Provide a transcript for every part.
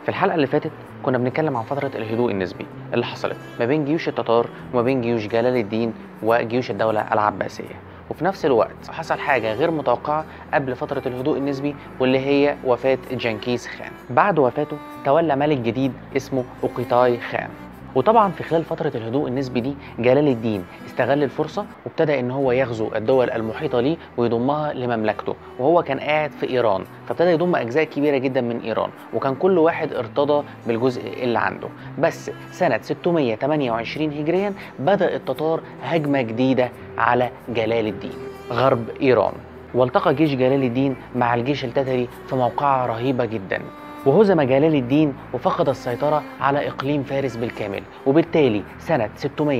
في الحلقة اللي فاتت كنا بنتكلم عن فترة الهدوء النسبي اللي حصلت ما بين جيوش التتار وما بين جيوش جلال الدين وجيوش الدولة العباسية وفي نفس الوقت حصل حاجة غير متوقعة قبل فترة الهدوء النسبي واللي هي وفاة جنكيز خان بعد وفاته تولى ملك جديد اسمه أوقيتاي خان وطبعا في خلال فترة الهدوء النسبي دي جلال الدين استغل الفرصة وابتدى ان هو يغزو الدول المحيطة ليه ويضمها لمملكته وهو كان قاعد في ايران فابتدى يضم اجزاء كبيرة جدا من ايران وكان كل واحد ارتضى بالجزء اللي عنده بس سنة 628 هجريا بدأ التتار هجمة جديدة على جلال الدين غرب ايران والتقى جيش جلال الدين مع الجيش التتري في موقعة رهيبة جدا وهزم جلال الدين وفقد السيطرة على إقليم فارس بالكامل وبالتالي سنة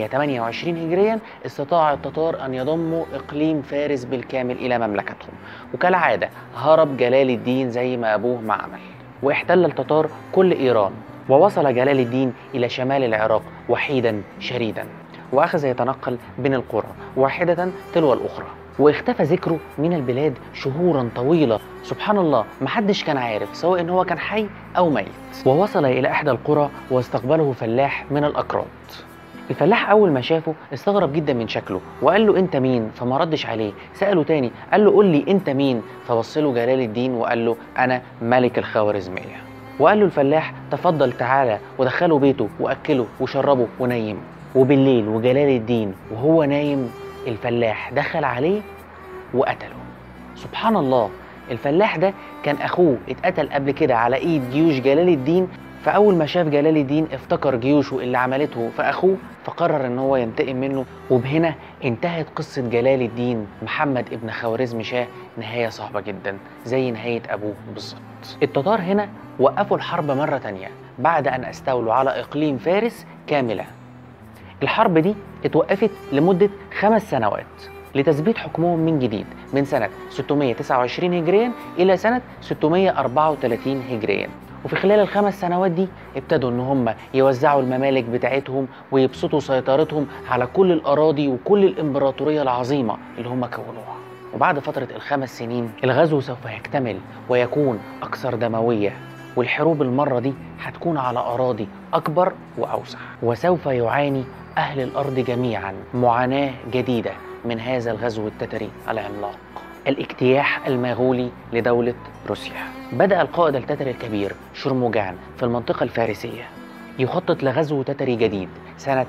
628 هجريا استطاع التتار أن يضموا إقليم فارس بالكامل إلى مملكتهم وكالعادة هرب جلال الدين زي ما أبوه ما عمل واحتل التتار كل إيران ووصل جلال الدين إلى شمال العراق وحيدا شريدا وأخذ يتنقل بين القرى واحدة تلو الأخرى واختفى ذكره من البلاد شهورا طويلة سبحان الله محدش كان عارف سواء ان هو كان حي او ميت ووصل الى احدى القرى واستقبله فلاح من الاكراد الفلاح اول ما شافه استغرب جدا من شكله وقال له انت مين فما ردش عليه ساله تاني قال له قول لي انت مين فبص له جلال الدين وقال له انا ملك الخوارزميه وقال له الفلاح تفضل تعالى ودخله بيته واكله وشربه ونيمه وبالليل وجلال الدين وهو نايم الفلاح دخل عليه وقتله سبحان الله الفلاح ده كان اخوه اتقتل قبل كده على ايد جيوش جلال الدين فاول ما شاف جلال الدين افتكر جيوشه اللي عملته في اخوه فقرر ان هو ينتقم منه وبهنا انتهت قصه جلال الدين محمد ابن خوارزم شاه نهايه صعبه جدا زي نهايه ابوه بالظبط التتار هنا وقفوا الحرب مره تانية بعد ان استولوا على اقليم فارس كاملا الحرب دي اتوقفت لمدة خمس سنوات لتثبيت حكمهم من جديد من سنة 629 هجريا إلى سنة 634 هجريا وفي خلال الخمس سنوات دي ابتدوا ان هم يوزعوا الممالك بتاعتهم ويبسطوا سيطرتهم على كل الاراضي وكل الامبراطوريه العظيمه اللي هم كونوها وبعد فتره الخمس سنين الغزو سوف يكتمل ويكون اكثر دمويه والحروب المره دي هتكون على اراضي اكبر واوسع وسوف يعاني أهل الأرض جميعا معاناة جديدة من هذا الغزو التتري العملاق الاجتياح المغولي لدولة روسيا بدأ القائد التتري الكبير شرموجان في المنطقة الفارسية يخطط لغزو تتري جديد سنة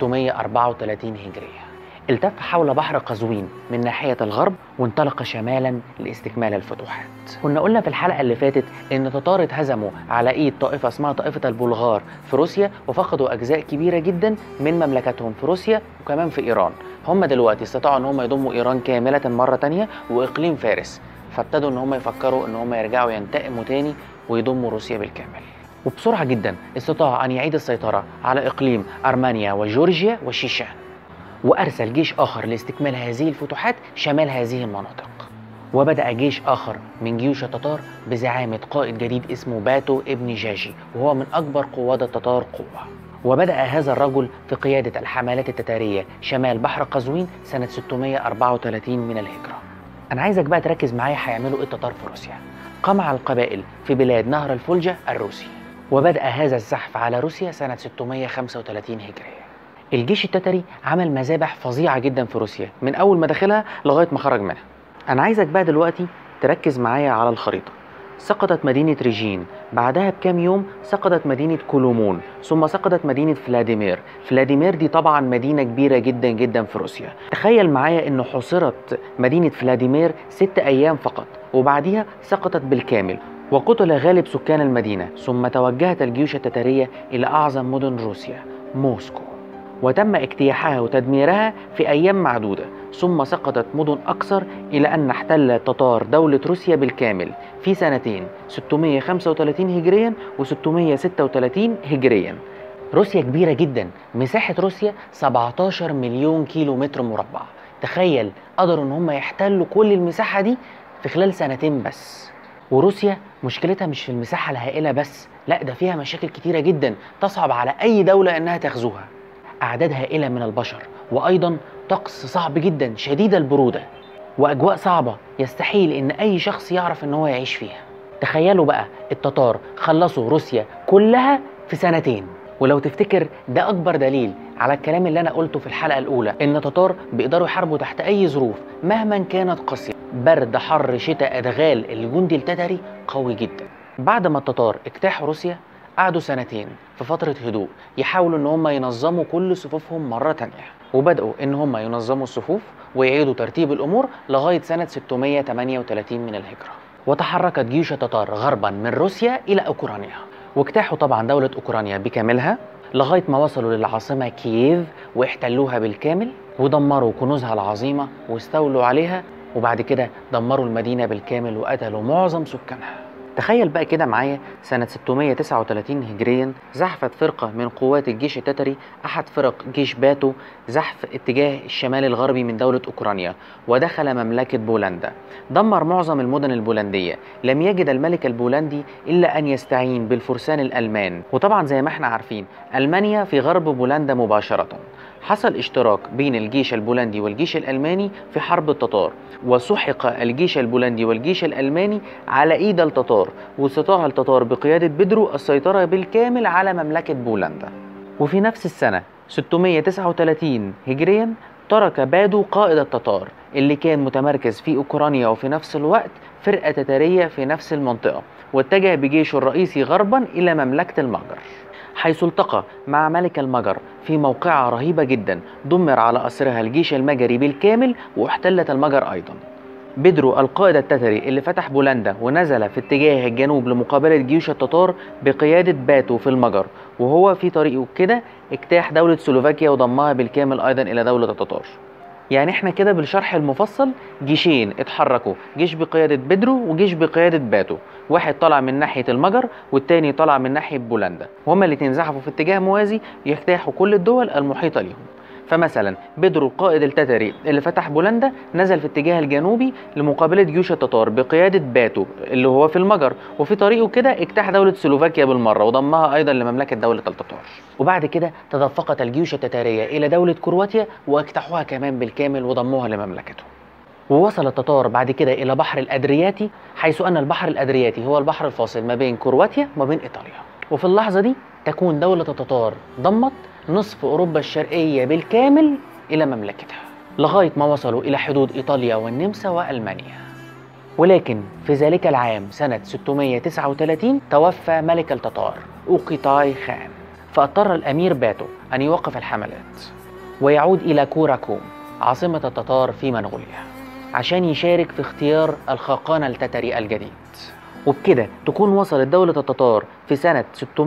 634 هجرية التف حول بحر قزوين من ناحية الغرب وانطلق شمالا لاستكمال الفتوحات كنا قلنا في الحلقة اللي فاتت ان تتار اتهزموا على ايد طائفة اسمها طائفة البلغار في روسيا وفقدوا اجزاء كبيرة جدا من مملكتهم في روسيا وكمان في ايران هم دلوقتي استطاعوا ان هم يضموا ايران كاملة مرة تانية واقليم فارس فابتدوا ان هم يفكروا ان هم يرجعوا ينتقموا تاني ويضموا روسيا بالكامل وبسرعة جدا استطاع ان يعيد السيطرة على اقليم ارمينيا وجورجيا والشيشان وأرسل جيش آخر لاستكمال هذه الفتوحات شمال هذه المناطق وبدأ جيش آخر من جيوش التتار بزعامة قائد جديد اسمه باتو ابن جاجي وهو من أكبر قواد التتار قوة وبدأ هذا الرجل في قيادة الحملات التتارية شمال بحر قزوين سنة 634 من الهجرة أنا عايزك بقى تركز معايا هيعملوا إيه التتار في روسيا قمع القبائل في بلاد نهر الفولجة الروسي وبدأ هذا الزحف على روسيا سنة 635 هجرية الجيش التتري عمل مذابح فظيعة جدا في روسيا من أول ما دخلها لغاية ما خرج منها أنا عايزك بقى دلوقتي تركز معايا على الخريطة سقطت مدينة ريجين بعدها بكام يوم سقطت مدينة كولومون ثم سقطت مدينة فلاديمير فلاديمير دي طبعا مدينة كبيرة جدا جدا في روسيا تخيل معايا انه حصرت مدينة فلاديمير ست ايام فقط وبعدها سقطت بالكامل وقتل غالب سكان المدينة ثم توجهت الجيوش التتارية إلى أعظم مدن روسيا موسكو وتم اجتياحها وتدميرها في أيام معدودة ثم سقطت مدن أكثر إلى أن احتل التتار دولة روسيا بالكامل في سنتين 635 هجريا و636 هجريا روسيا كبيرة جدا مساحة روسيا 17 مليون كيلو متر مربع تخيل قدروا ان هم يحتلوا كل المساحة دي في خلال سنتين بس وروسيا مشكلتها مش في المساحة الهائلة بس لا ده فيها مشاكل كتيرة جدا تصعب على أي دولة إنها تغزوها أعداد هائلة من البشر وأيضا طقس صعب جدا شديد البرودة وأجواء صعبة يستحيل إن أي شخص يعرف إن هو يعيش فيها تخيلوا بقى التتار خلصوا روسيا كلها في سنتين ولو تفتكر ده اكبر دليل على الكلام اللي انا قلته في الحلقه الاولى ان التتار بيقدروا يحاربوا تحت اي ظروف مهما كانت قاسيه برد حر شتاء ادغال الجندي التتري قوي جدا بعد ما التتار اجتاحوا روسيا قعدوا سنتين في فترة هدوء يحاولوا ان هم ينظموا كل صفوفهم مرة تانية وبدأوا ان هم ينظموا الصفوف ويعيدوا ترتيب الامور لغاية سنة 638 من الهجرة وتحركت جيوش التتار غربا من روسيا الى اوكرانيا واجتاحوا طبعا دولة اوكرانيا بكاملها لغاية ما وصلوا للعاصمة كييف واحتلوها بالكامل ودمروا كنوزها العظيمة واستولوا عليها وبعد كده دمروا المدينة بالكامل وقتلوا معظم سكانها تخيل بقى كده معايا سنة 639 هجريا زحفت فرقة من قوات الجيش التتري أحد فرق جيش باتو زحف اتجاه الشمال الغربي من دولة أوكرانيا ودخل مملكة بولندا دمر معظم المدن البولندية لم يجد الملك البولندي إلا أن يستعين بالفرسان الألمان وطبعا زي ما احنا عارفين ألمانيا في غرب بولندا مباشرة حصل اشتراك بين الجيش البولندي والجيش الألماني في حرب التتار وسحق الجيش البولندي والجيش الألماني على إيد التتار واستطاع التتار بقيادة بيدرو السيطرة بالكامل على مملكة بولندا وفي نفس السنة 639 هجريا ترك بادو قائد التتار اللي كان متمركز في أوكرانيا وفي نفس الوقت فرقة تتارية في نفس المنطقة واتجه بجيشه الرئيسي غربا إلى مملكة المجر حيث التقى مع ملك المجر في موقعة رهيبة جدا دمر على أسرها الجيش المجري بالكامل واحتلت المجر أيضا بيدرو القائد التتري اللي فتح بولندا ونزل في اتجاه الجنوب لمقابلة جيوش التتار بقيادة باتو في المجر وهو في طريقه كده اجتاح دولة سلوفاكيا وضمها بالكامل أيضا إلى دولة التتار يعني احنا كده بالشرح المفصل جيشين اتحركوا جيش بقيادة بيدرو وجيش بقيادة باتو واحد طلع من ناحية المجر والتاني طلع من ناحية بولندا وهما الاتنين زحفوا في اتجاه موازي يجتاحوا كل الدول المحيطة ليهم فمثلا بيدرو القائد التتري اللي فتح بولندا نزل في اتجاه الجنوبي لمقابلة جيوش التتار بقيادة باتو اللي هو في المجر وفي طريقه كده اجتاح دولة سلوفاكيا بالمرة وضمها أيضا لمملكة دولة التتار وبعد كده تدفقت الجيوش التتارية إلى دولة كرواتيا واجتاحوها كمان بالكامل وضموها لمملكتهم ووصل التتار بعد كده إلى بحر الأدرياتي حيث أن البحر الأدرياتي هو البحر الفاصل ما بين كرواتيا وما بين إيطاليا وفي اللحظة دي تكون دولة التتار ضمت نصف أوروبا الشرقية بالكامل إلى مملكتها لغاية ما وصلوا إلى حدود إيطاليا والنمسا وألمانيا ولكن في ذلك العام سنة 639 توفى ملك التتار أوقيتاي خان فاضطر الأمير باتو أن يوقف الحملات ويعود إلى كوراكوم عاصمة التتار في منغوليا عشان يشارك في اختيار الخاقان التتري الجديد وبكده تكون وصلت دولة التتار في سنة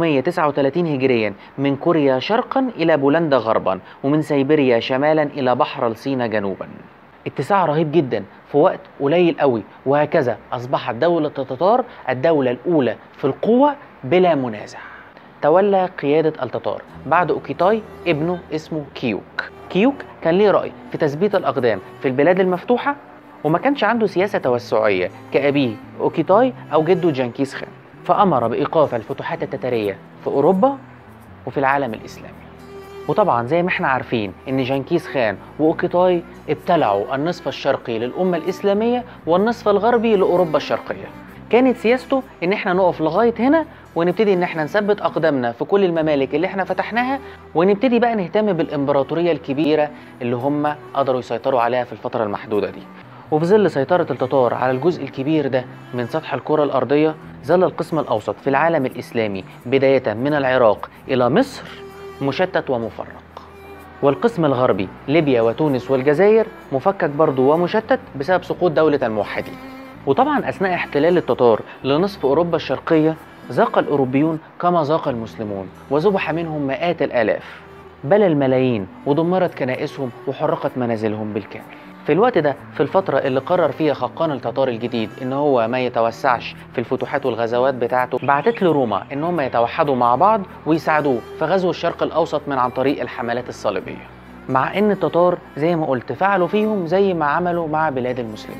639 هجريا من كوريا شرقا إلى بولندا غربا ومن سيبيريا شمالا إلى بحر الصين جنوبا اتساع رهيب جدا في وقت قليل قوي وهكذا أصبحت دولة التتار الدولة الأولى في القوة بلا منازع تولى قيادة التتار بعد أوكيتاي ابنه اسمه كيوك كيوك كان ليه رأي في تثبيت الأقدام في البلاد المفتوحة وما كانش عنده سياسة توسعية كأبيه أوكيتاي أو جده جنكيز خان فأمر بإيقاف الفتوحات التتارية في أوروبا وفي العالم الإسلامي وطبعا زي ما احنا عارفين ان جنكيز خان واوكيتاي ابتلعوا النصف الشرقي للأمة الإسلامية والنصف الغربي لأوروبا الشرقية كانت سياسته ان احنا نقف لغاية هنا ونبتدي ان احنا نثبت اقدامنا في كل الممالك اللي احنا فتحناها ونبتدي بقى نهتم بالامبراطورية الكبيرة اللي هم قدروا يسيطروا عليها في الفترة المحدودة دي وفي ظل سيطرة التتار على الجزء الكبير ده من سطح الكرة الأرضية ظل القسم الأوسط في العالم الإسلامي بداية من العراق إلى مصر مشتت ومفرق والقسم الغربي ليبيا وتونس والجزائر مفكك برضه ومشتت بسبب سقوط دولة الموحدين وطبعا أثناء احتلال التتار لنصف أوروبا الشرقية ذاق الأوروبيون كما ذاق المسلمون وذبح منهم مئات الآلاف بل الملايين ودمرت كنائسهم وحرقت منازلهم بالكامل في الوقت ده في الفترة اللي قرر فيها خقان التتار الجديد ان هو ما يتوسعش في الفتوحات والغزوات بتاعته بعتت له روما ان هم يتوحدوا مع بعض ويساعدوه في غزو الشرق الاوسط من عن طريق الحملات الصليبية مع ان التتار زي ما قلت فعلوا فيهم زي ما عملوا مع بلاد المسلمين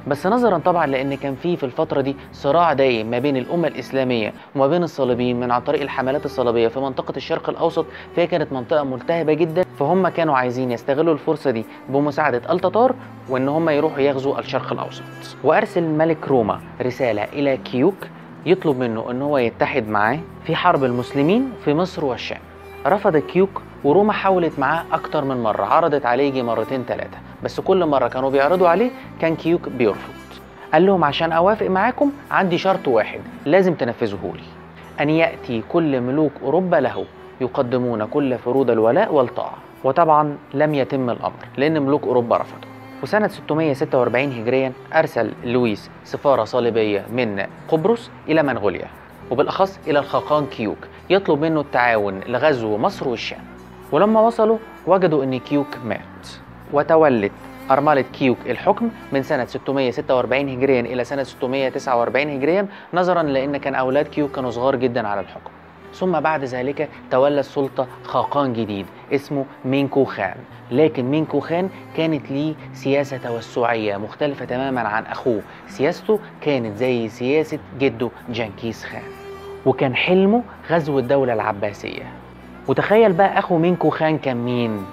بس نظرا طبعا لان كان في في الفتره دي صراع دايم ما بين الامه الاسلاميه وما بين الصليبيين من عن طريق الحملات الصليبيه في منطقه الشرق الاوسط فهي كانت منطقه ملتهبه جدا فهم كانوا عايزين يستغلوا الفرصه دي بمساعده التتار وان هم يروحوا يغزوا الشرق الاوسط وارسل ملك روما رساله الى كيوك يطلب منه ان هو يتحد معاه في حرب المسلمين في مصر والشام رفض كيوك وروما حاولت معاه اكتر من مره عرضت عليه يجي مرتين ثلاثه بس كل مره كانوا بيعرضوا عليه كان كيوك بيرفض قال لهم عشان اوافق معاكم عندي شرط واحد لازم تنفذوه لي ان ياتي كل ملوك اوروبا له يقدمون كل فروض الولاء والطاعه وطبعا لم يتم الامر لان ملوك اوروبا رفضوا وسنة 646 هجريا أرسل لويس سفارة صليبية من قبرص إلى منغوليا وبالأخص إلى الخاقان كيوك يطلب منه التعاون لغزو مصر والشام ولما وصلوا وجدوا أن كيوك مات وتولت أرملة كيوك الحكم من سنة 646 هجريا إلى سنة 649 هجريا نظرا لأن كان أولاد كيوك كانوا صغار جدا على الحكم ثم بعد ذلك تولى السلطة خاقان جديد اسمه مينكو خان لكن مينكو خان كانت ليه سياسة توسعية مختلفة تماما عن أخوه سياسته كانت زي سياسة جده جنكيز خان وكان حلمه غزو الدولة العباسية وتخيل بقى أخو مينكو خان كان مين؟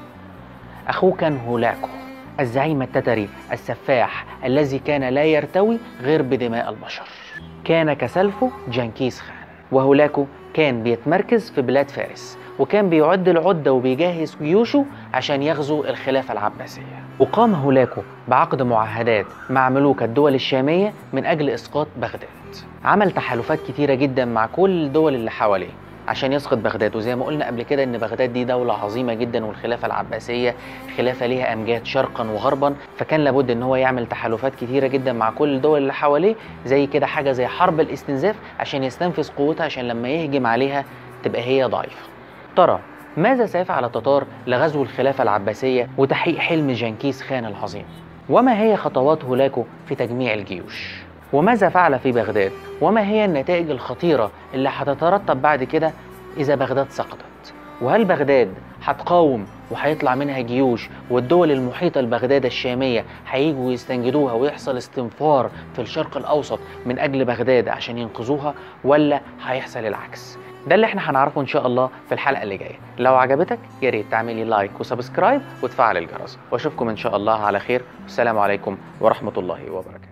أخوه كان هولاكو الزعيم التتري السفاح الذي كان لا يرتوي غير بدماء البشر كان كسلفه جنكيز خان وهولاكو كان بيتمركز في بلاد فارس وكان بيعد العدة وبيجهز جيوشه عشان يغزو الخلافة العباسية وقام هولاكو بعقد معاهدات مع ملوك الدول الشامية من أجل إسقاط بغداد عمل تحالفات كتيرة جدا مع كل الدول اللي حواليه عشان يسقط بغداد وزي ما قلنا قبل كده ان بغداد دي دولة عظيمة جدا والخلافة العباسية خلافة ليها امجاد شرقا وغربا فكان لابد ان هو يعمل تحالفات كتيرة جدا مع كل الدول اللي حواليه زي كده حاجة زي حرب الاستنزاف عشان يستنفذ قوتها عشان لما يهجم عليها تبقى هي ضعيفة ترى ماذا سيفعل التتار لغزو الخلافة العباسية وتحقيق حلم جنكيز خان العظيم وما هي خطوات هولاكو في تجميع الجيوش وماذا فعل في بغداد وما هي النتائج الخطيرة اللي هتترتب بعد كده إذا بغداد سقطت وهل بغداد هتقاوم وهيطلع منها جيوش والدول المحيطة لبغداد الشامية هيجوا يستنجدوها ويحصل استنفار في الشرق الأوسط من أجل بغداد عشان ينقذوها ولا هيحصل العكس ده اللي احنا هنعرفه ان شاء الله في الحلقه اللي جايه لو عجبتك يا ريت تعملي لايك وسبسكرايب وتفعل الجرس واشوفكم ان شاء الله على خير والسلام عليكم ورحمه الله وبركاته